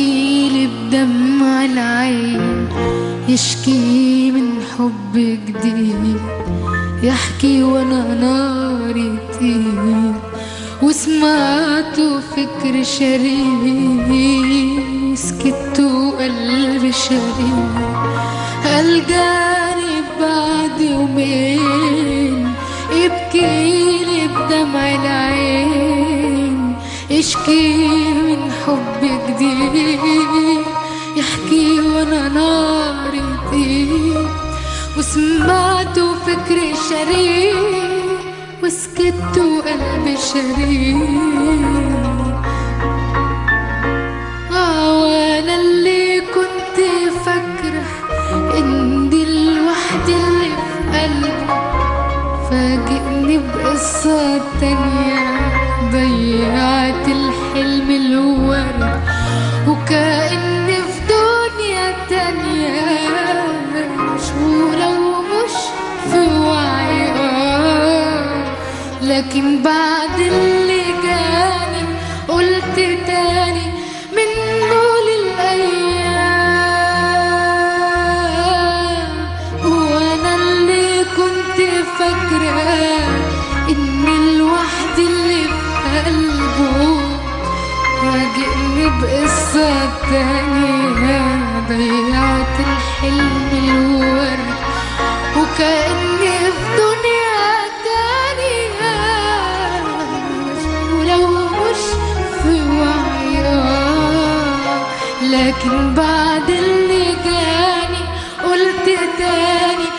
يبكيلي بدمع العين يشكي من حب جديد يحكي وانا ناري تطير وسمعته فكر شرير سكت وقلبي شرير الجاني بعد يومين يبكيلي بدمع العين يشكي من حب جديد يحكي وانا ناري تطير وسمعته فكري شرير وسكت وقلبي شرير آه وانا اللي كنت فاكرة ان دي الوحدة اللي في قلبي فاجئني بقصة تانية ضيعت الحلم الورد وكأني في دنيا تانية مشغولة ومش في وعي آه لكن بعد اللي جاني قلت تاني منه للأيام وانا اللي كنت فاكرة ان الوحد اللي في قلبه واجئني بقصة تانية ضيعت الحلم الورد وكأني في دنيا تانية مشغولة ومش في وعي آه. لكن بعد اللي جاني قلت تاني